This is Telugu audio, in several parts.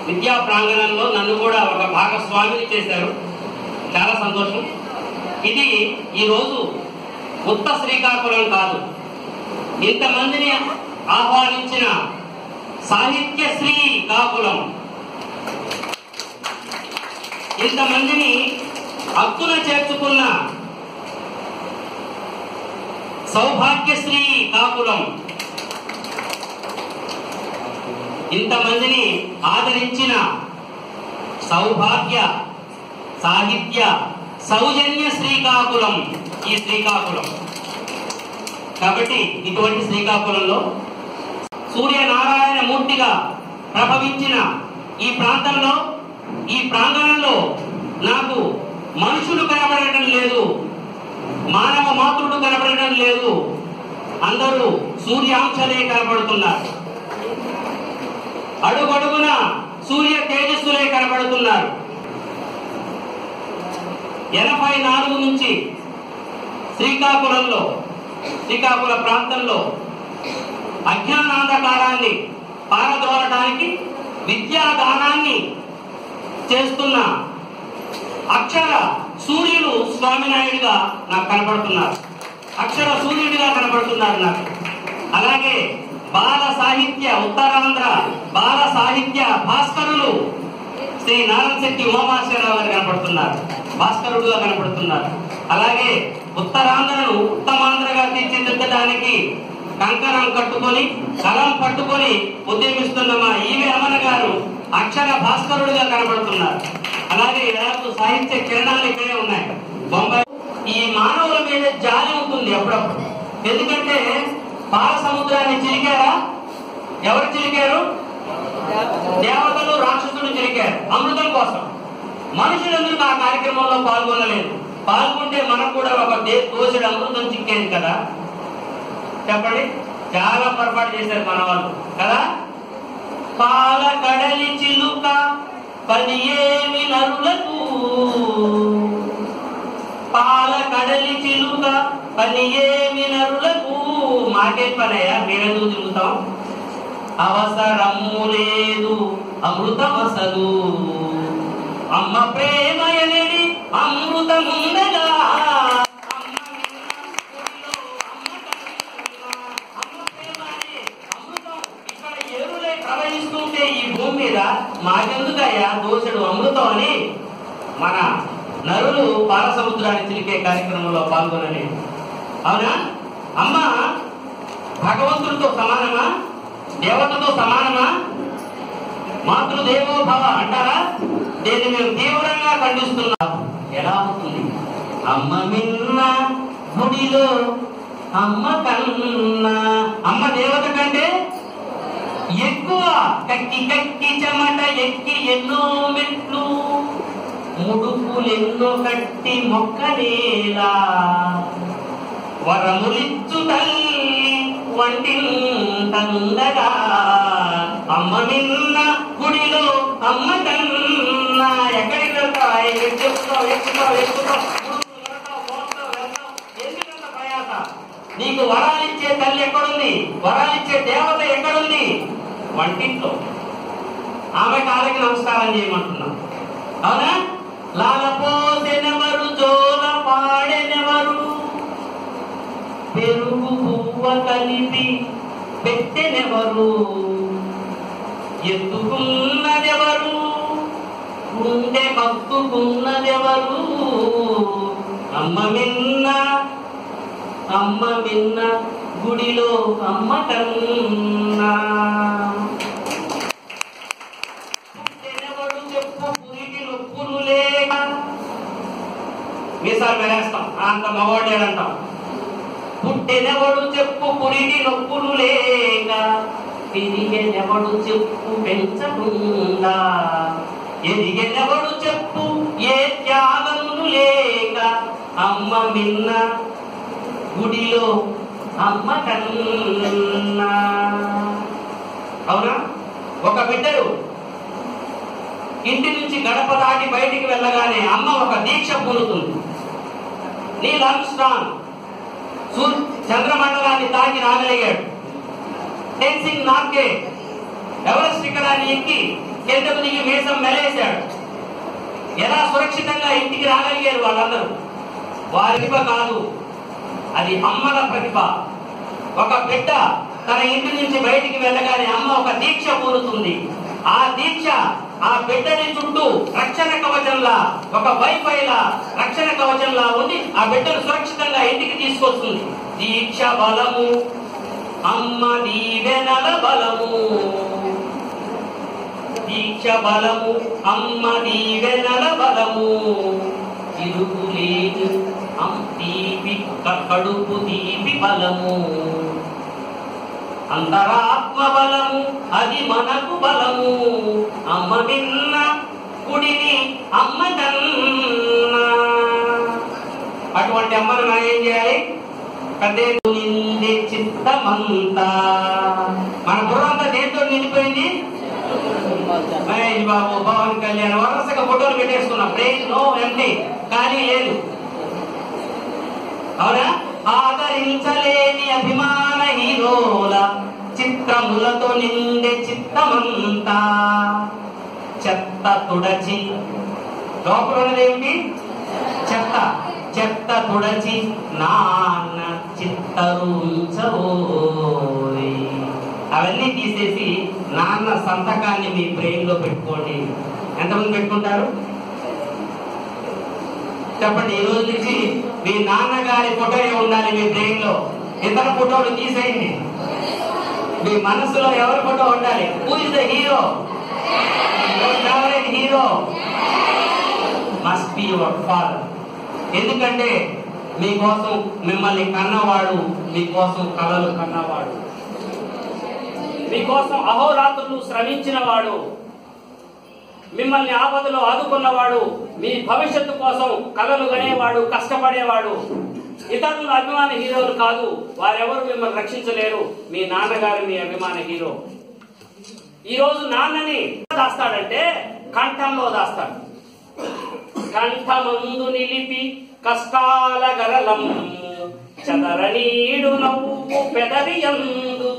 విద్యా ప్రాంగణంలో నన్ను కూడా ఒక భాగస్వామిని చేశారు చాలా సంతోషం ఇది ఈరోజు ఉత్త శ్రీకాకుళం కాదు ఇంతమందిని ఆహ్వానించిన సాహిత్య శ్రీకాకుళం ఇంతమందిని హక్కున చేర్చుకున్న సౌభాగ్యశ్రీ కాకులం ఇంతమందిని ఆదరించిన సౌభాగ్య సాహిత్య సౌజన్య శ్రీకాకుళం ఈ శ్రీకాకుళం కాబట్టి ఇటువంటి శ్రీకాకుళంలో సూర్యనారాయణ మూర్తిగా ప్రభవించిన ఈ ప్రాంతంలో ఈ ప్రాంగణంలో నాకు మనుషులు కనబడటం లేదు మానవ మాతృడు కనబడటం లేదు అందరూ సూర్యాంశలే కనబడుతున్నారు అడుగడుగున సూర్య తేజస్సులే కనబడుతున్నారు ఎనభై నాలుగు నుంచి శ్రీకాకుళంలో శ్రీకాకుళ ప్రాంతంలో అజ్ఞానాంధకారాన్ని పారద్రోలడానికి విద్యాదానాన్ని చేస్తున్న అక్షర సూర్యులు స్వామినాయుడుగా నాకు కనబడుతున్నారు అక్షర సూర్యుడిగా కనబడుతున్నారు నాకు అలాగే బాల సాహిత్య ఉత్తరాంధ్ర బాల సాహిత్య భాస్కరులు శ్రీ నారాయణ శెట్టి ఉమామాశ్వరరావు గారు కనపడుతున్నారు భాస్కరుడుగా కనపడుతున్నారు అలాగే ఉత్తరాంధ్రను ఉత్తమాంధ్రగా తీర్చిదిద్దడానికి కంకణం కట్టుకొని కలం పట్టుకొని ఉద్యమిస్తున్న మా ఈవి రమణ గారు అక్షర భాస్కరుడిగా కనబడుతున్నారు అలాగే ఇలాంటి సాహిత్య కిరణాలు ఇక్కడే ఉన్నాయి బొంబాయి ఈ మానవుల మీద జాలి ఉంటుంది అప్పుడప్పుడు ఎందుకంటే పాల సముద్రాన్ని చిలికారా ఎవరు చిలికారు దేవతలు రాక్షసులు చిలికారు అమృతం కోసం మనుషులందరూ ఆ కార్యక్రమంలో పాల్గొనలేదు పాల్గొంటే మనకు కూడా ఒక దే- దోషుడు అమృతం చిక్కేది కదా చెప్పండి చాలా పొరపాటు చేశారు మన వాళ్ళు కదా పాల కడలి చిలుక పది ఏమి నరులకు పాల కడలి చిలుక పని ఏమి నరులకు మాకే పనయ్యా మేమెందుకు తిరుగుతాం అవసరము లేదు అమృతమసలు అమ్మ ప్రేమ ఎనడి అమృతముందగా అమ్మ నిన్న గుడిలో అమ్మ కన్నుల, అమ్మ ప్రేమ అనే అమృతం ఇక్కడ ఏరులే ప్రవహిస్తుంటే ఈ భూమి మీద మాకెందుకయ్యా దోషుడు అమృతం అని మన నరులు పాల సముద్రాన్ని చిలికే కార్యక్రమంలో పాల్గొనని అవునా అమ్మ భగవంతుడితో సమానమా దేవతతో సమానమా మాతృదేవో భవ అంటారా దీన్ని మేము తీవ్రంగా ఖండిస్తున్నాం ఎలా అవుతుంది అమ్మ మిన్న గుడిలో అమ్మ కన్నా అమ్మ దేవత కంటే ఎక్కువ కక్కి కక్కి చెమట ఎక్కి ఎన్నో మెట్లు ముడుపులెన్నో కట్టి మొక్కనేలా వరములిచ్చు తల్లి వంటింతందగా అమ్మ నిన్న గుడిలో అమ్మ కన్నా ఎక్కడికి వెళ్తావు ఎక్కడికి చెప్తావు ఎక్కుతావు ఎక్కుతావు ముడుపులు కడతావు, మోస్తావు, వెళ్తావు. ఎందుకంత ప్రయాస నీకు వరాలిచ్చే తల్లి ఎక్కడుంది వరాలిచ్చే దేవత ఎక్కడుంది వంటింట్లో ఆమె కాళ్ళకి నమస్కారం చేయమంటున్నాం అవునా లాలపోసెనెవరు జోల పాడెనెవరు పెరుగు పువ్వ కలిపి పెట్టెనెవరు ఎత్తుకున్నదెవరు గుండె కత్తుకున్నదెవరు అమ్మ మిన్న అమ్మ మిన్న గుడిలో అమ్మ కన్నా పుట్టెనెవడు చెప్పు పురికి నొప్పులు లేక మీసాలు వేస్తాం అంత మగవాడేనంటాం పుట్టెనెవడు చెప్పు పురికి నొప్పులు లేక తిరిగెనెవడు చెప్పు పెంచకుండా ఎదిగెనెవడు చెప్పు ఏ త్యాగములు లేక అమ్మ మిన్న గుడిలో అమ్మ కన్నా అవునా ఒక బిడ్డడు ఇంటి నుంచి గడప దాటి బయటికి వెళ్ళగానే అమ్మ ఒక దీక్ష పూనుతుంది నీల్ ఆర్మ్స్ట్రాంగ్ సూర్ చంద్రమండలాన్ని తాకి రాగలిగాడు టెన్సింగ్ నార్కే ఎవరెస్ట్ శిఖరాన్ని ఎక్కి కిందకు దిగి మీసం మెలేశాడు ఎలా సురక్షితంగా ఇంటికి రాగలిగారు వాళ్ళందరూ వారి ప్రతిభ కాదు అది అమ్మల ప్రతిభ ఒక బిడ్డ తన ఇంటి నుంచి బయటికి వెళ్ళగానే అమ్మ ఒక దీక్ష పూరుతుంది ఆ దీక్ష ఆ బిడ్డని చుట్టూ రక్షణ కవచంలా ఒక వైఫైలా రక్షణ కవచంలా ఉంది ఆ బిడ్డను సురక్షితంగా ఇంటికి తీసుకొస్తుంది దీక్ష బలము అమ్మ దీవెనల బలము దీక్ష బలము అమ్మ దీవెనల బలము తిరుగులేని అమ్ తీపి క- కడుపు తీపి బలము అంతరాత్మ బలము అది మనకు బలము అమ్మ విన్న కుడిని అమ్మ కన్నా అటువంటి అమ్మను మనం ఏం చేయాలి కదే నిండి చిత్తమంతా మన బుర్రంతా దేంతో నిండిపోయింది మహేష్ బాబు పవన్ కళ్యాణ్ వరుసగా ఫోటోలు పెట్టేసుకున్నాం ప్లేస్ నో ఎంటీ ఖాళీ లేదు అవునా ఆదరించలేని అభిమాన హీరోల చిత్రములతో నిండే చిత్తమంతా చెత్త తుడచి లోపల ఉన్నదేమిటి చెత్త చెత్త తుడచి నాన్న చిత్తరుంచబోయ్ అవన్నీ తీసేసి నాన్న సంతకాన్ని మీ బ్రెయిన్ లో పెట్టుకోండి ఎంతమంది పెట్టుకుంటారు చెప్పండి ఈ రోజు నుంచి మీ నాన్నగారి ఫోటో ఉండాలి మీ బ్రెయిన్ లో ఇతర ఫోటోలు తీసేయండి మీ మనసులో ఎవరి ఫోటో ఉండాలి who is the hero favourite hero must be your father ఎందుకంటే మీకోసం మిమ్మల్ని కన్నవాడు మీకోసం కలలు కన్నవాడు మీకోసం అహోరాత్రులు శ్రమించిన వాడు మిమ్మల్ని ఆపదలో ఆదుకున్నవాడు మీ భవిష్యత్తు కోసం కలలు గనేవాడు కష్టపడేవాడు ఇతరుల అభిమాన హీరోలు కాదు వారెవరు మిమ్మల్ని రక్షించలేరు మీ నాన్నగారు మీ అభిమాన హీరో ఈ రోజు నాన్నని దాస్తాడంటే కంఠంలో దాస్తాడు కంఠమందు నిలిపి కష్టాల గరలం చదరనీడు నవ్వు పెదవియందు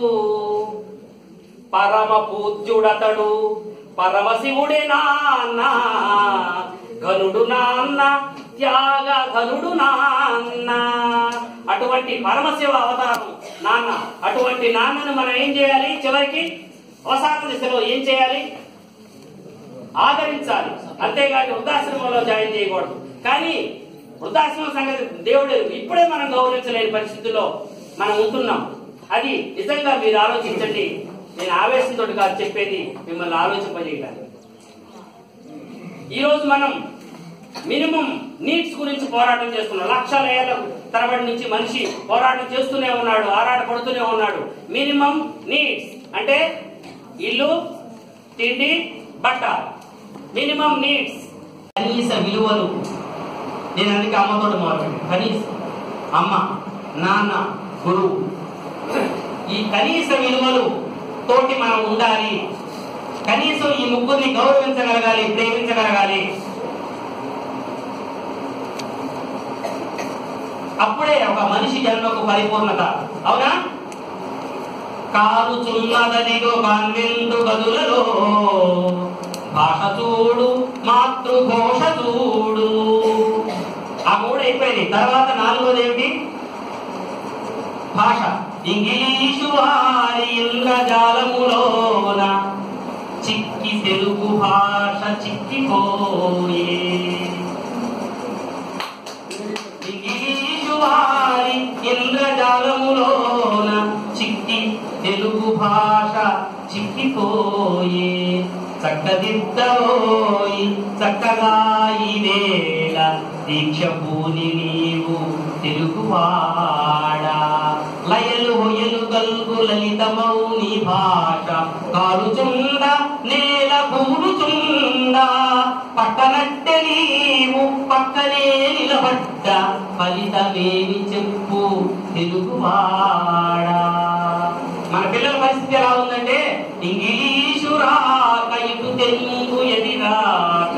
పరమ పూజ్యుడతడు పరమశివుడే నాన్న ఘనుడు నాన్న త్యాగ ఘనుడు నాన్న అటువంటి పరమశివ అవతారం నాన్న అటువంటి నాన్నను మనం ఏం చేయాలి చివరికి అవసాన దిశలో ఏం చేయాలి ఆదరించాలి అంతేగాని వృద్ధాశ్రమంలో జాయిన్ చేయకూడదు కానీ వృద్ధాశ్రమం సంగతి దేవుడు ఇప్పుడే మనం గౌరవించలేని పరిస్థితుల్లో మనం ఉంటున్నాం అది నిజంగా మీరు ఆలోచించండి నేను ఆవేశంతో కాదు చెప్పేది మిమ్మల్ని ఆలోచింపజేయడానికి ఈ రోజు మనం మినిమం నీడ్స్ గురించి పోరాటం చేస్తున్నాం లక్షల ఏళ్ళ తరబడి నుంచి మనిషి పోరాటం చేస్తూనే ఉన్నాడు ఆరాట పడుతూనే ఉన్నాడు మినిమం నీడ్స్ అంటే ఇల్లు తిండి బట్ట మినిమం నీడ్స్ కనీస విలువలు నేను అందుకే అమ్మతోటి మొదలు కనీసం అమ్మ నాన్న గురువు ఈ కనీస విలువలు తోటి మనం ఉండాలి కనీసం ఈ ముగ్గురిని గౌరవించగలగాలి ప్రేమించగలగాలి అప్పుడే ఒక మనిషి జన్మకు పరిపూర్ణత అవునా కాలుచున్నదనిగో కాన్వెంటు గదులలో భాష చూడు మాతృఘోష చూడు ఆ మూడు అయిపోయింది తర్వాత నాలుగోది ఏమిటి భాష ఇంగ్లీషు వారి ఇంద్రజాలములోన చిక్కి తెలుగు భాష చిక్కిపోయే ఇంగ్లీషు వారి ఇంద్రజాలములోన చిక్కి తెలుగు భాష చిక్కిపోయే చక్కదిద్దోయి చక్కగా ఈ వేళ దీక్ష పూని నీవు తెలుగువాడా లయలు హొయలు గల్గు లలితమౌ నీ భాష కాలుచుండ నేల కూలుచుండ పట్టనట్టె నీవు పక్కనే నిలబడ్డ ఫలితమేమి చెప్పు తెలుగువాడా మన పిల్లల పరిస్థితి ఎలా ఉందంటే ఇంగ్లీషు రాక ఇటు తెలుగు ఎది రాక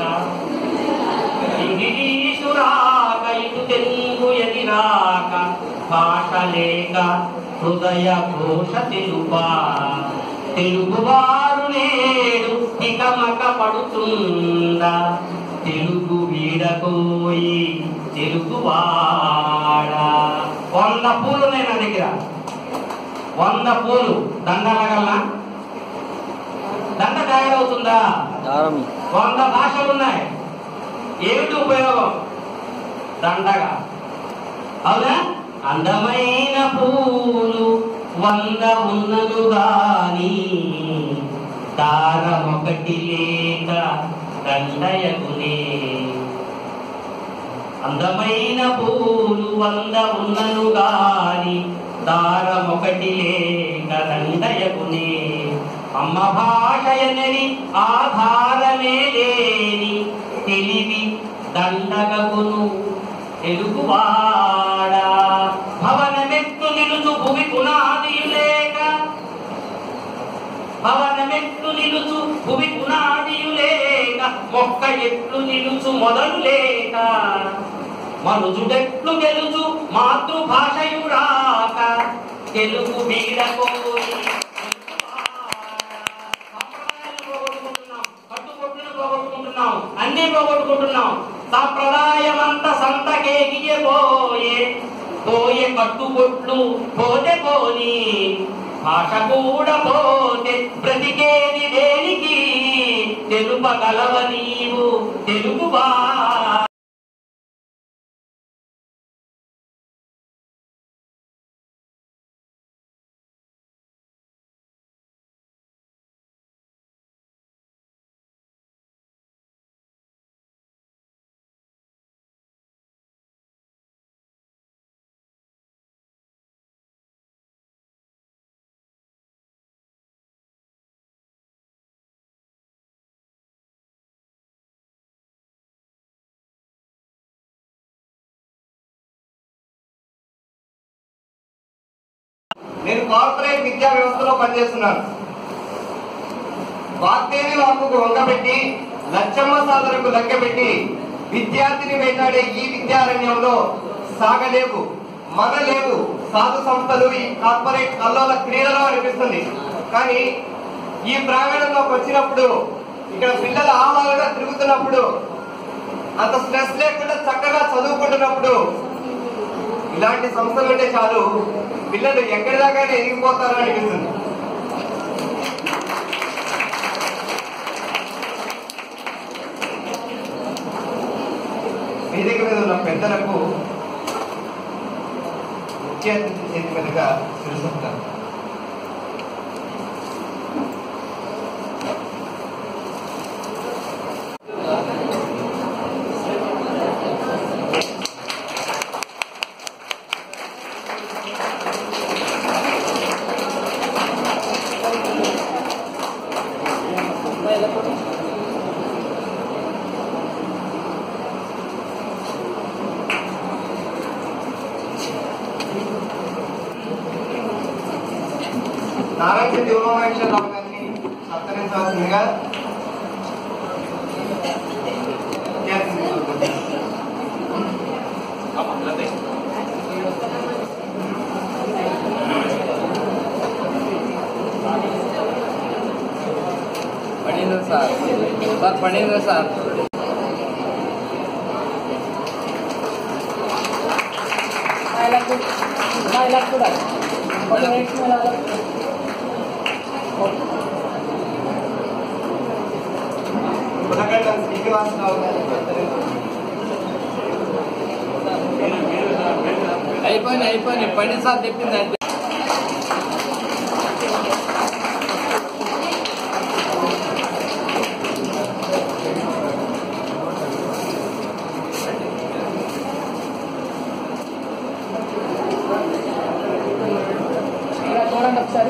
ఇంగ్లీషు రాక ఇటు తెలుగు ఎది రాక భాష లేక హృదయ ఘోష తెలుపా తెలుగువారు నేడు తికమక పడుతుందా తెలుగు వీడకోయి తెలుగు వాడా వంద పూలు ఉన్నాయి నా దగ్గర వంద పూలు దండలగల్లా దండ తయారవుతుందా దారం వంద భాషలు ఉన్నాయి ఏమిటి ఉపయోగం దండగా అవునా అందమైన పూలు వంద ఉన్నదు గాని దారం ఒకటి లేక దండయకునే అందమైన పూలు వంద ఉన్నను గాని దారం ఒకటి లేక దండయకునే అమ్మ భాషయనని ఆధారమే లేని తెలివి దండగకును తెలుగువాడా భవనమెత్తు నిలుచు భూమి పునాదియు లేక భవనమెత్తు నిలుచు భూమి పునాదియు లేక మొక్క ఎట్లు నిలుచు మొదలు లేక మనుజుడెట్లు గెలుచు మాతృభాషయు రాక తెలుగు వీడకోయి సంప్రదాయాలు పోగొట్టుకుంటున్నాం కట్టుబొట్టును పోగొట్టుకుంటున్నాం అన్ని పోగొట్టుకుంటున్నాం సంప్రదాయం అంతా సంతకేగియే పోయే పోయే కట్టుబొట్లు పోతే పోని భాష కూడా పోతే బ్రతికేది దేనికి తెలుపగలవ నీవు తెలుగు బా నేను కార్పొరేట్ విద్యా వ్యవస్థలో పనిచేస్తున్నాను వాగ్దేవి వాకుకు వంగబెట్టి లచ్చమ్మ సాధనకు లెక్కబెట్టి విద్యార్థిని వేటాడే ఈ విద్యారణ్యంలో సాగలేవు మనలేవు సాధు సంస్థలు ఈ కార్పొరేట్ కల్లోల క్రీడలో అనిపిస్తుంది కానీ ఈ ప్రాంగణంలోకి వచ్చినప్పుడు ఇక్కడ పిల్లలు ఆహ్లాదంగా తిరుగుతున్నప్పుడు అంత స్ట్రెస్ లేకుండా చక్కగా చదువుకుంటున్నప్పుడు ఇలాంటి సంస్థలు ఉంటే చాలు పిల్లలు ఎక్కడి దాకానే ఎదిగిపోతారో అనిపిస్తుంది వేదిక మీద ఉన్న పెద్దలకు ముఖ్య అతిథి చేతి మీదుగా శిరసిస్తారు నారాయణ దివమహేశ్వరరావు గారిని సత్కరించవలసిందిగా విద్యార్థిని కోరుకుంటున్నాను. పడింది సార్ సార్ పడింది సార్ పునగడ్డ శ్రీనివాసరావు గారిని సత్కరించవలసిందిగా. అయిపోయింది అయిపోయింది పడింది సార్ చెప్పింది అంతే చూడండి ఒకసారి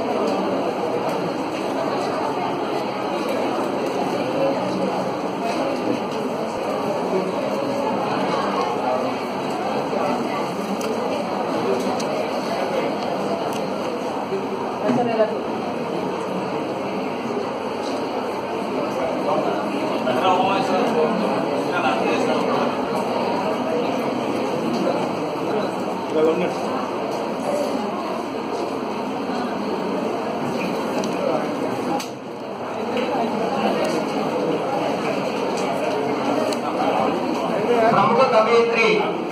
ఒకసారి ఇలా చూడండి. కవయిత్రి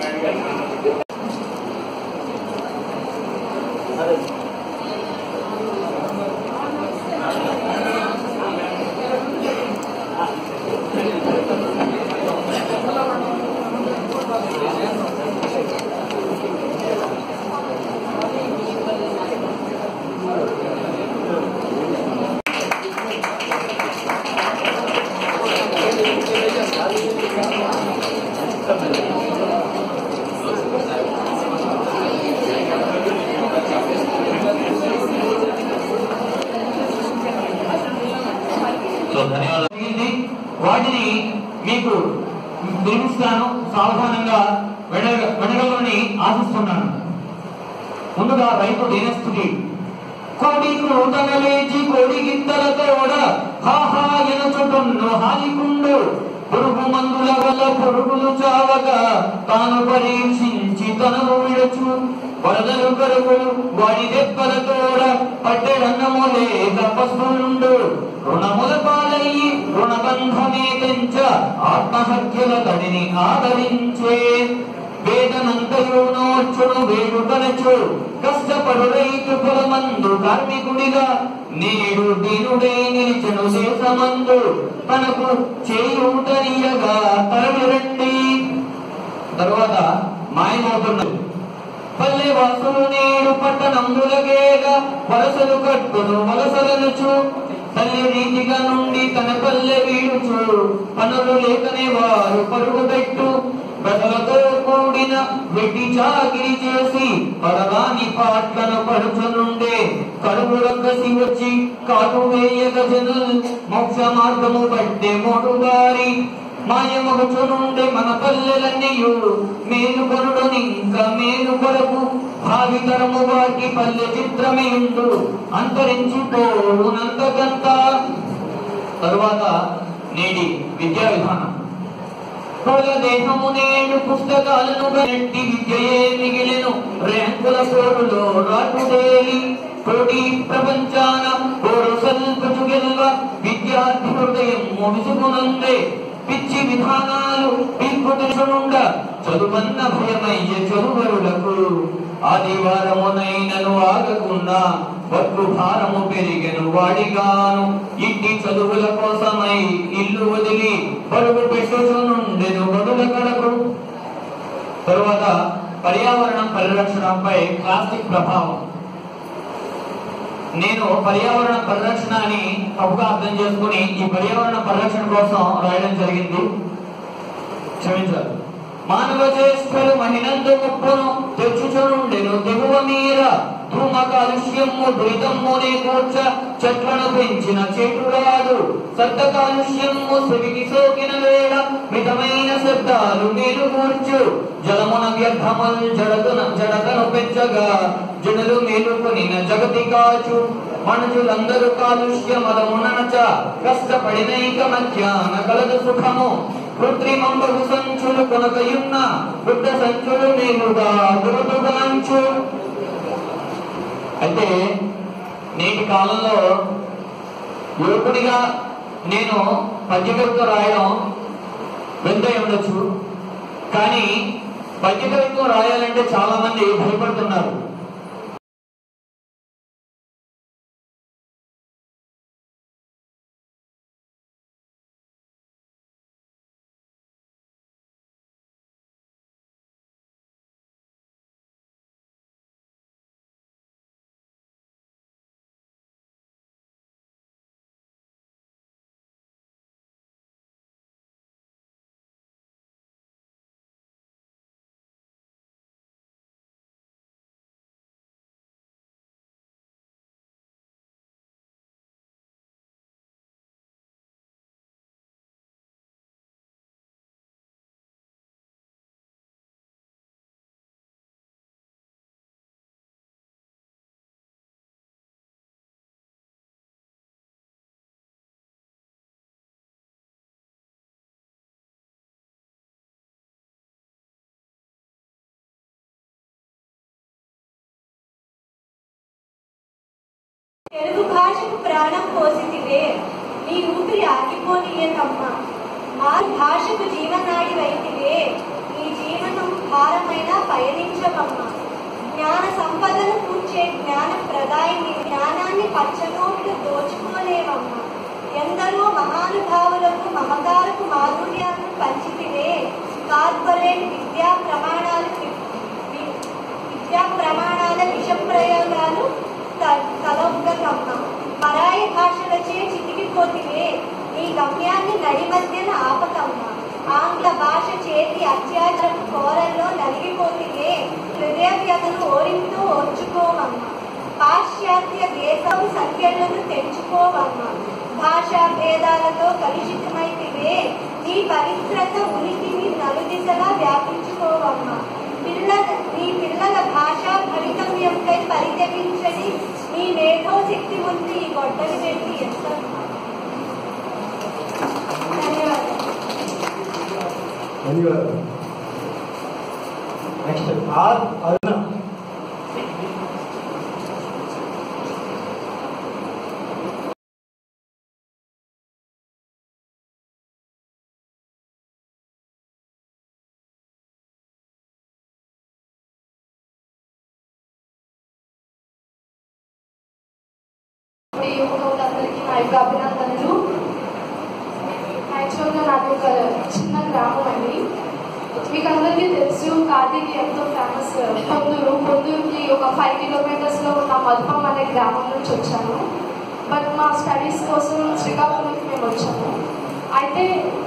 సో ధన్యవాదాలు జరిగింది. వాటిని మీకు వినిపిస్తాను సావధానంగా వెడగ వెడగలని ఆశిస్తున్నాను ముందుగా రైతు దీనస్థితి కోడి క్రోటగలేచి కోడి గిత్తలతోడ హాహా ఎనచుటున్ను హాలికుండు పురుగు మందుల వల్ల పురుగులు చావగా తాను పరీక్షించి తనను విడచు వరదలు కరుగులు వాడి దెబ్బలతోడ పట్టెడన్నము లేక పశువులుండు రుణముల పాలయ్యి రుణబంధమే తెంచ ఆత్మహత్యల తడిని ఆదరించే వేదనంతయు నోచును వేడు తలచు కష్టపడు రైతు పొలమందు కార్మికుడిగా నేడు దీనుడే నిలిచెను శేషమందు తనకు చేయూటనియగా తరలిరండి తరువాత మాయమవుతున్నది పల్లె వాసులు నేడు పట్టణములగేగా వలసలు కట్టును వలసలనుచు తల్లి రీతిగా నుండి తన పల్లె వీడుచు పనులు లేకనే వారు పరుగు పెట్టు ప్రజలతో కూడిన వెట్టి చాకిరి చేసి పరవాని పాట్లను పడుచునుండే కడుపుల కసి వచ్చి కాటు వేయక జనులు మోక్ష మార్గము బట్టే మోడుగారి మాయమగుచునుండే మన పల్లెలన్నీయు మేలు కొనుడని ఇంకా మేలు కొరకు భావితరము వాటి పల్లె చిత్రమే ఉండు అంతరించిపోవునంతకంత తరువాత నేటి విద్యా విధానం కుల దేహము నేడు పుస్తకాలను గట్టి విద్యయే మిగిలిను ర్యాంకుల పోరులో రాటుదేలి కోటి ప్రపంచాన పోరు సల్పచు గెల్వ విద్యార్థి హృదయం ముడుచుకునందే పిచ్చి విధానాలు పిల్పుతుండ చదువన్న భయమయ్య చదువరులకు ఆదివారమునైనను ఆగకుండా వడ్లు భారము పెరిగెను వాడిగాను ఇంటి చదువుల కోసమై ఇల్లు వదిలి పరుగు పెట్టుచునుండెను బడుల కడకు తరువాత పర్యావరణం పరిరక్షణపై ప్లాస్టిక్ ప్రభావం నేను పర్యావరణ పరిరక్షణ అని తప్పుగా అర్థం చేసుకుని ఈ పర్యావరణ పరిరక్షణ కోసం రాయడం జరిగింది క్షమించాలి మానవ చేష్టలు మహిళందు ముప్పును తెచ్చుచునుండెను దిగువ మీర ధూమ కాలుష్యము దురితమ్మునే కూర్చ చెట్లను పెంచిన చెట్టురాదు శబ్ద కాలుష్యము సెవికి సోకిన వేళ మితమైన శబ్దాలు నీరు కూర్చు జలమున వ్యర్థములు జడతున జడతను పెంచగా జనులు మేలుకొనిన జగతి కాచు మనుషులందరూ కాలుష్య మదమునచ కష్టపడినైక మధ్యాహ్న కలదు సుఖము కృత్రిమంబు సంచులు కొనకయున్న బుద్ధ సంచులు నేనుగా గురుతుగాంచు అయితే నేటి కాలంలో యువకుడిగా నేను పద్యకవిత్వం రాయడం వింత ఉండొచ్చు కానీ పద్యకవిత్వం రాయాలంటే చాలా మంది భయపడుతున్నారు తెలుగు భాషకు ప్రాణం పోసితివే నీ ఊపిరి ఆగిపోనీయకమ్మా మా భాషకు జీవనాడి వైతివే నీ నీ జీవనం భారమైన పయనించవమ్మా జ్ఞాన సంపదను కూర్చే జ్ఞాన ప్రదాయిని జ్ఞానాన్ని పచ్చనోట్లు దోచుకోలేవమ్మా ఎందరో మహానుభావులకు మమకారపు మాధుర్యాలను పంచితివే కార్పొరేట్ విద్యా ప్రమాణాలు వి- వి- విద్యా ప్రమాణాల విష ప్రయోగాలు తలొగ్గకమ్మ పరాయి భాషలచే చితికిపోతివే నీ గమ్యాన్ని నడి మధ్యన ఆపకమ్మ ఆంగ్ల భాష చేతి అత్యాచార కోరల్లో నలిగిపోతివే హృదయ వ్యతను ఓరింటూ ఓర్చుకోవమ్మ పాశ్చాత్య దేశం సంఖ్యలను తెంచుకోవమ్మ భాషా భేదాలతో కలుషితమైతివే నీ పవిత్రత ఉనికిని నలుదిశగా వ్యాపించుకోవమ్మా పిల్లల నీ పిల్లల భాషా భవితవ్యంపై పరితపించని నీ మేధోశక్తి ముందు ఈ గొడ్డలి పెట్టి ఎంత ధన్యవాదాలు ధన్యవాదాలు నెక్స్ట్ ఆర్ అరుణ ఈ యువకులందరికీ నా యొక్క అభినందనలు యాక్చువల్గా నాకు ఒక చిన్న గ్రామం అండి మీకు అందరికీ తెలుసు కార్తీక్ ఎంతో ఫేమస్ పొందూరు పొందూరుకి ఒక ఫైవ్ కిలోమీటర్స్ లో ఉన్న మధుపం అనే గ్రామం నుంచి వచ్చాను బట్ మా స్టడీస్ కోసం శ్రీకాకుళంకి మేము వచ్చాము అయితే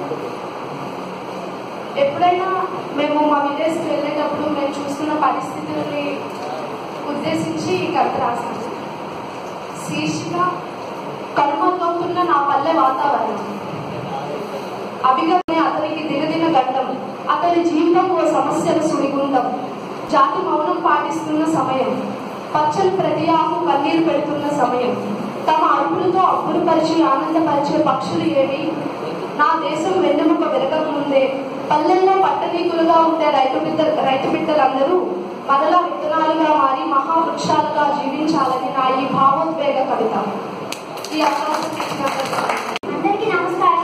ఎప్పుడైనా మేము మా విలేజ్కి వెళ్ళేటప్పుడు మేము చూస్తున్న పరిస్థితుల్ని ఉద్దేశించి ఈ కవిత రాశాను శీర్షిక కనుమతోతున్న నా పల్లె వాతావరణం అభిగమే అతనికి దినదిన గండం అతని జీవితం ఓ సమస్యల సుడిగుండం జాతి మౌనం పాటిస్తున్న సమయం పచ్చని ప్రతి ఆకు కన్నీరు పెడుతున్న సమయం తమ అరుపులతో అబ్బురుపరిచి ఆనందపరిచే పక్షులు ఏవి నా దేశం వెన్నెముక వెరగక ముందే పల్లెల్లో పట్టనీకులుగా ఉండే రైతు బిడ్డ రైతు బిడ్డలందరూ మరలా విత్తనాలుగా మారి మహావృక్షాలుగా జీవించాలని నా ఈ భావోద్వేగ కవిత ఈ అవకాశం ఇచ్చినందుకు అందరికీ నమస్కారం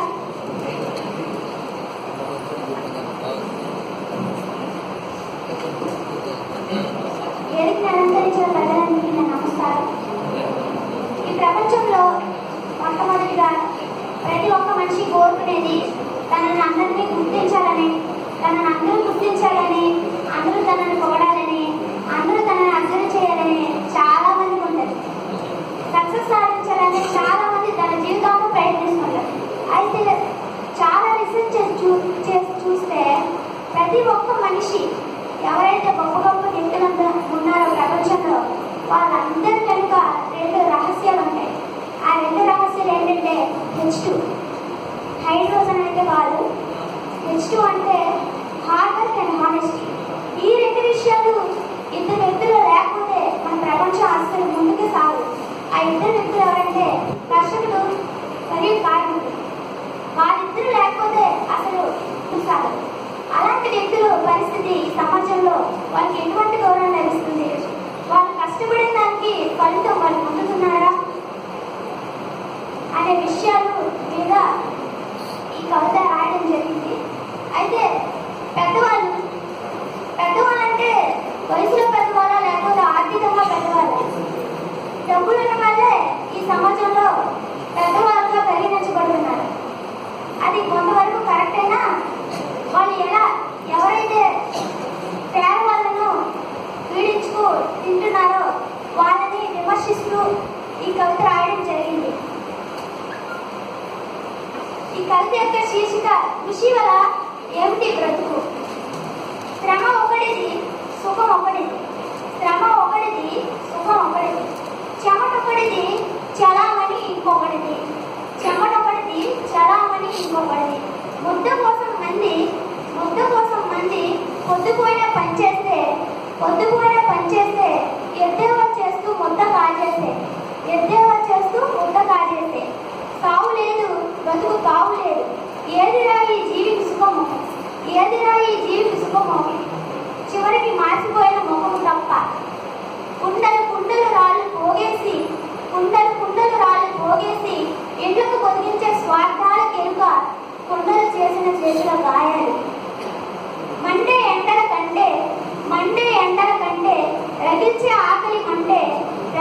వేదికను అలంకరించిన ప్రజలందరికీ నా నమస్కారం ఈ ప్రపంచంలో మొట్టమొదటిగా ప్రతి ఒక్క మనిషి కోరుకునేది తనని అందరినీ గుర్తించాలని తనని అందరూ గుర్తించాలని అందరూ తనని పొగడాలని అందరూ తనని అర్థం చేయాలని చాలా మంది ఉంటుంది సక్సెస్ సాధించాలని చాలా మంది తన జీవితంలో ప్రయత్నిస్తున్నారు అయితే చాలా రీసెర్చ్ చేసి చూ చేసి చూస్తే ప్రతి ఒక్క మనిషి ఎవరైతే గొప్ప గొప్ప వ్యక్తులంతా ఉన్నారో ప్రపంచంలో వాళ్ళందరి వెనుక రెండు రహస్యాలు ఉంటాయి ఆ రెండు రహస్యాలు ఏంటంటే హెచ్ టూ హైడ్రోజన్ అంటే కాదు హెచ్ టూ అంటే హార్డ్ వర్క్ అండ్ హానెస్టీ ఈ రెండు విషయాలు ఇద్దరు వ్యక్తులు లేకపోతే మన ప్రపంచం అస్సలు ముందుకు సాగు ఆ ఇద్దరు వ్యక్తులు ఎవరంటే కర్షకుడు మరియు కార్మికుడు వాళ్ళిద్దరు లేకపోతే అసలు ముందుకు సాగదు అలాంటి వ్యక్తుల పరిస్థితి సమాజంలో వాళ్ళకి ఎటువంటి గౌరవం లభిస్తుంది వాళ్ళు కష్టపడిన దానికి ఫలితం వాళ్ళు పొందుతున్నారా అనే విషయాలు మీద ఈ కవిత రాయడం జరిగింది అయితే పెద్దవాళ్ళు పెద్దవాళ్ళు అంటే వయసులో పెద్దవాళ్ళ లేకపోతే ఆర్థికంగా పెద్దవాళ్ళ డబ్బులు ఉన్న వాళ్ళే ఈ సమాజంలో పెద్దవాళ్ళుగా పరిగణించబడుతున్నారు అది కొంతవరకు కరెక్టేనా వాళ్ళు ఎలా ఎవరైతే పేదవాళ్ళను పీడించుకు తింటున్నారో వాళ్ళని విమర్శిస్తూ ఈ కవిత రాయడం జరిగింది ఈ కవిత యొక్క శీర్షిక కృషి వల్ల ఏమిటి బ్రతుకు శ్రమ ఒకటిది సుఖం ఒకటిది శ్రమ ఒకటిది సుఖం ఒకటిది చెమట ఒకటిది చలామణి ఇంకొకటిది చెమట ఒకటిది చలామణి ఇంకొకటిది ముద్ద కోసం మంది ముద్ద కోసం మంది పొద్దుపోయిన పని చేస్తే పొద్దుపోయిన పని చేస్తే ఎద్దేవా చేస్తూ ముద్ద కాజేస్తే ఎద్దేవా చేస్తూ ముద్ద కాజేస్తే సావు లేదు బతుకు తావు లేదు ఏదిరా ఈ జీవికి సుఖము ఏదిరా ఈ జీవికి సుఖము చివరికి మాసిపోయిన ముఖము తప్ప కుండలు కుండలు రాళ్ళు పోగేసి కుండలు కుండలు రాళ్ళు పోగేసి ఇళ్లకు పొదిగించే స్వార్థాల కెలుక కుండలు చేసిన చేతుల గాయాలు మండే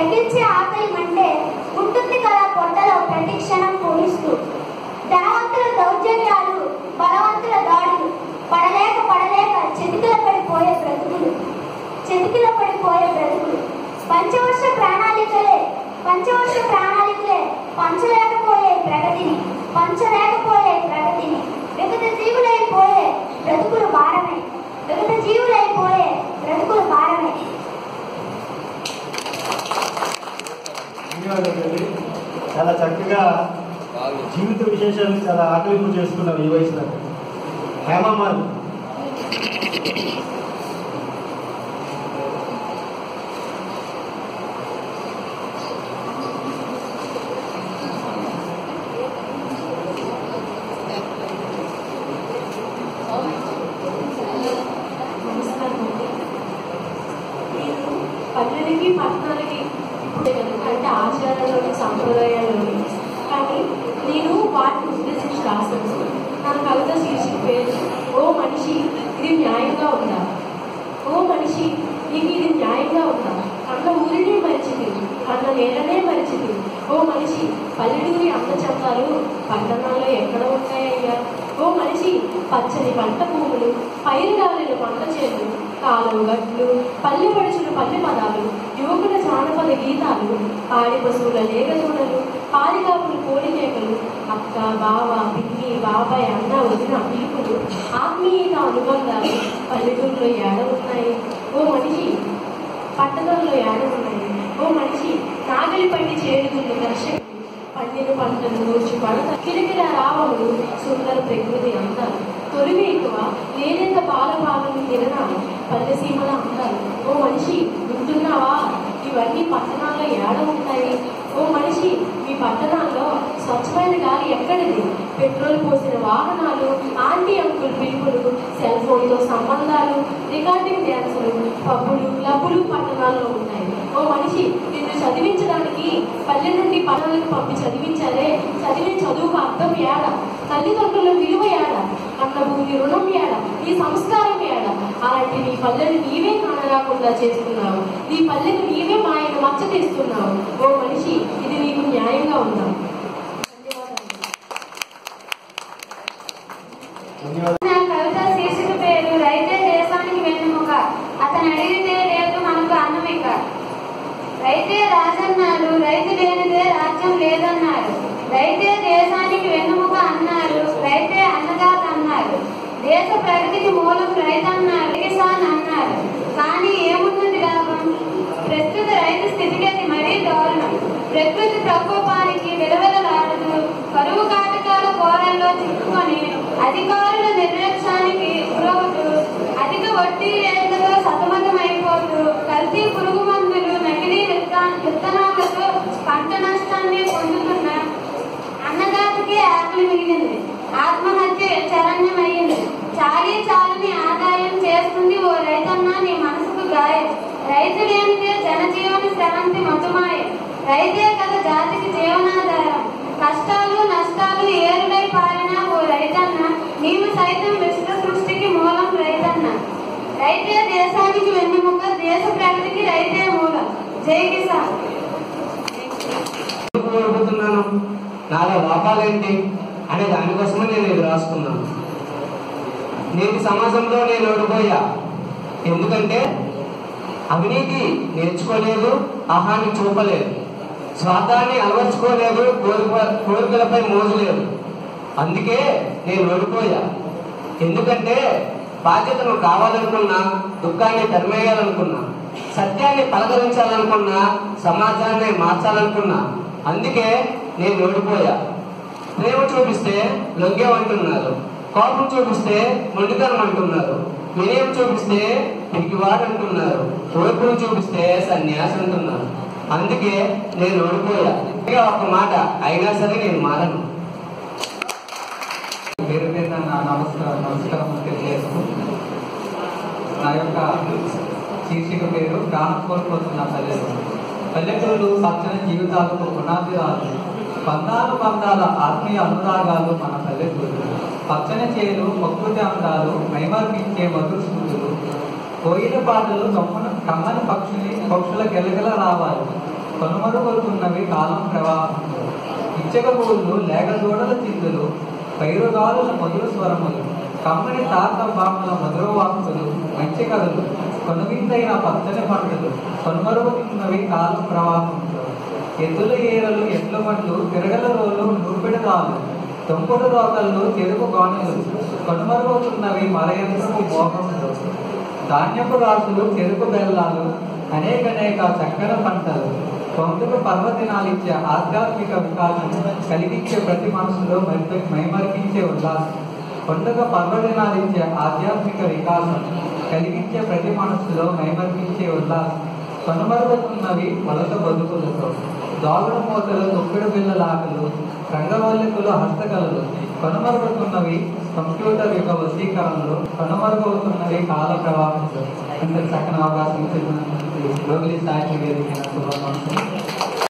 తగ్గించే ఆకలి మంటే ఉంటుంది కదా పొట్టలో ప్రతి క్షణం పోయిస్తూ ధనవంతుల దౌర్జన్యాలు బలవంతుల దాడులు పడలేక పడలేక చెతికిల పడిపోయే బ్రతుకులు చెతికిల పడిపోయే బ్రతుకులు పంచవర్ష ప్రణాళికలే పంచవర్ష ప్రణాళికలే పంచలేకపోయే ప్రగతిని పంచలేకపోయే ప్రగతిని విగత జీవులైపోయే బ్రతుకులు భారమే విగత జీవులైపోయే బ్రతుకులు భారమే ధన్యవాదాలండి చాలా చక్కగా జీవిత విశేషాలు చాలా ఆకలింపు చేసుకున్నారు ఈ వయసులో హేమమ్మ నమస్కారం అండి. నేను పల్లెలకి పట్టణాలకి ఇప్పుడే కనుక అంటే ఆచారాల్లోని సాంప్రదాయాల్లోని కానీ నేను వాటిని ఉద్దేశించి రాశాను నా కవిత శీర్షిక పేరు ఓ మనిషి ఇది న్యాయంగా ఉందా ఓ మనిషి నీకు ఇది న్యాయంగా ఉందా అన్న ఊరినే మరిచింది అన్న నేలనే మరిచింది ఓ మనిషి పల్లెటూరి అన్న చందాలు పట్టణాల్లో ఎక్కడ ఉంటాయ్యా ఓ మనిషి పచ్చని పంట భూములు పైరుగాలిన పంట చేలు కాలువ గట్లు పల్లె పడుచుల పల్లె పదాలు యువకుల జానపద గీతాలు పాడి పశువుల లేగదూడలు పాడిగాపుల కోడికేకలు అక్క బావ పిన్ని బాబాయ్ అన్న వదిన పిలుపులు ఆత్మీయత అనుబంధాలు పల్లెటూరులో ఏడ ఉన్నాయి ఓ మనిషి పట్టణంలో ఏడ ఉన్నాయి ఓ మనిషి నాగలి పట్టి చేడుతున్న దర్శకులు పండిన పంటలు నూర్చి పడత కిలకిల రావములు సుందర ప్రకృతి అందాలు తొలివి ఎక్కువ లేనంత పాల భాగం తినడాలు పల్లె సీమల అందాలు ఓ మనిషి వింటున్నావా ఇవన్నీ పట్టణాల్లో ఏడ ఉంటాయి ఓ మనిషి మీ పట్టణాల్లో స్వచ్ఛమైన గాలి ఎక్కడిది పెట్రోల్ పోసిన వాహనాలు ఆంటీ అంకుల్ పిలుపులు సెల్ ఫోన్ తో సంబంధాలు రికార్డింగ్ డ్యాన్సులు పబ్బులు క్లబ్బులు పట్టణాల్లో ఉంటాయి ఓ మనిషి నిన్ను చదివించడానికి పల్లె నుండి పట్టణాలకు పంపి చదివించారే చదివే చదువుకు అర్థం ఏడ తల్లిదండ్రుల విలువ ఏడ అన్న భూమి రుణం ఏడ ఈ సంస్కారం ఏడ అలాంటి నీ పల్లెని నీవే కానరాకుండా చేస్తున్నావు నీ పల్లెకు నీవే మాయను మచ్చ తీస్తున్నావు ఓ మనిషి ఇది నీకు న్యాయంగా ఉందా ధన్యవాదాలు ధన్యవాదాలు నా కవిత శీర్షిక పేరు రైతే దేశానికి వెన్నుముక అతను అడిగితే లేదు మనకు అన్నమిక రైతే రాజన్నారు రైతు లేనిదే రాజ్యం లేదన్నారు రైతే దేశానికి వెన్నుముక అన్నారు రైతే అన్నదాత అన్నారు దేశ ప్రగతికి మూలం రైతన్నారు కిసాన్ అన్నారు కానీ ఏమున్నది లాభం ప్రస్తుత రైతు స్థితిగతి మరీ దారుణం ప్రకృతి ప్రకోపానికి విలవిలలాడుతూ కరువు కాటకాల కోరల్లో చిక్కుకొని అధికారుల నిర్లక్ష్యానికి గురవుతూ అధిక వడ్డీ రేట్లతో సతమతమైపోతూ కల్తీ పురుగు మందులు నకిలీ విత్తా- విత్తనాలతో పంట నష్టాన్ని పొందుతున్న అన్నదాతకి ఆకలి మిగిలింది ఆత్మహత్య చరణ్యమయ్యింది చాలీ చాలని ఆదాయం చేస్తుంది ఓ రైతన్న నీ మనసుకు గాయం రైతు లేనిదే జనజీవన స్రవంతి మతుమాయం రైతే కదా జాతికి జీవనాధారం కష్టాలు నష్టాలు ఏరులై పారిన ఓ రైతన్న నీవు సైతం విశ్వ సృష్టికి మూలం రైతన్న రైతే దేశానికి వెన్నెముక దేశ ప్రగతికి రైతే మూలం జై కిసాన్ ఎందుకు ఓడిపోతున్నాను నాలో లోపాలేంటి అనే దానికోసమే నేను ఇది రాసుకున్నాను నేటి సమాజంలో నేను ఓడిపోయా ఎందుకంటే అవినీతి నేర్చుకోలేదు అహాన్ని చూపలేదు స్వార్థాన్ని అలవర్చుకోలేదు కోరిక కోరికలపై మోజు లేదు అందుకే నేను ఓడిపోయా ఎందుకంటే బాధ్యతను కావాలనుకున్నా దుఃఖాన్ని తరిమేయాలనుకున్నా సత్యాన్ని పలకరించాలనుకున్నా సమాజాన్ని మార్చాలనుకున్నా అందుకే నేను ఓడిపోయా ప్రేమ చూపిస్తే లొంగేమంటున్నారు కోపం చూపిస్తే మొండితనం అంటున్నారు వినయం చూపిస్తే పిరికివాడు అంటున్నారు ఓర్పును చూపిస్తే సన్యాసి అంటున్నారు అందుకే నేను ఓడిపోయా ఇక ఒక మాట అయినా సరే నేను మారను పేరు పేరున నా నమస్కారం నమస్కారం తెలియజేస్తూ నా యొక్క శీర్షిక పేరు ప్రాణం కోల్పోతున్న పల్లెటూరు పల్లెటూరు పచ్చని జీవితాలకు పునాదిరాలు బంధాలు బంధాల ఆత్మీయ అనురాగాలు మన పల్లెటూరు పచ్చని చేలు ప్రకృతి అందాలు మైమర్పించే మధుర స్మృతులు కోయిల పాటలు కమ్మన కమ్మని పక్షుని పక్షుల గెలగల రావాలి కొనుమరుగవుతున్నవి కాలం ప్రవాహంలో ఇచ్చక పూలు లేక దూడల చిందులు పైరుగాలుల మధుర స్వరములు కమ్మని తాత బామల మధుర వాక్కులు మంచి కథలు కొనువిందైన పచ్చని పంటలు కొనుమరుగుతున్నవి కాలం ప్రవాహంలో ఎద్దుల ఏరలు ఎడ్ల బండ్లు తిరగల రోలు నూర్పిడదాలు తొంపుడు రోకళ్ళు చెరుకు గానులు కొనుమరుగుతున్నవి మరయంత్రపు మోహంలో ధాన్యపు రాసులు చెరుకు బెల్లాలు అనేకనేక చక్కెర పంటలు పొందుకు పర్వదినాలిచ్చే ఆధ్యాత్మిక వికాసం కలిగించే ప్రతి మనసులో మరి- మైమరిపించే ఉల్లాసం పండుగ పర్వదినాలిచ్చే ఆధ్యాత్మిక వికాసం కలిగించే ప్రతి మనసులో మైమర్పించే ఉల్లాసం కనుమరుగుతున్నవి వలస బతుకులతో దాగుడు మూతలు తొక్కిడు బిల్లలాటలు రంగవల్లికులు హస్తకళలు కనుమరుగుతున్నవి కంప్యూటర్ యొక్క వశీకరణలు కనుమరుగవుతున్నవి కాల ప్రవాహంలో ఇంత చక్కని అవకాశం ఇచ్చినందుకు రోగిలి సాహిత్య వేదిక శుభాకాంక్షలు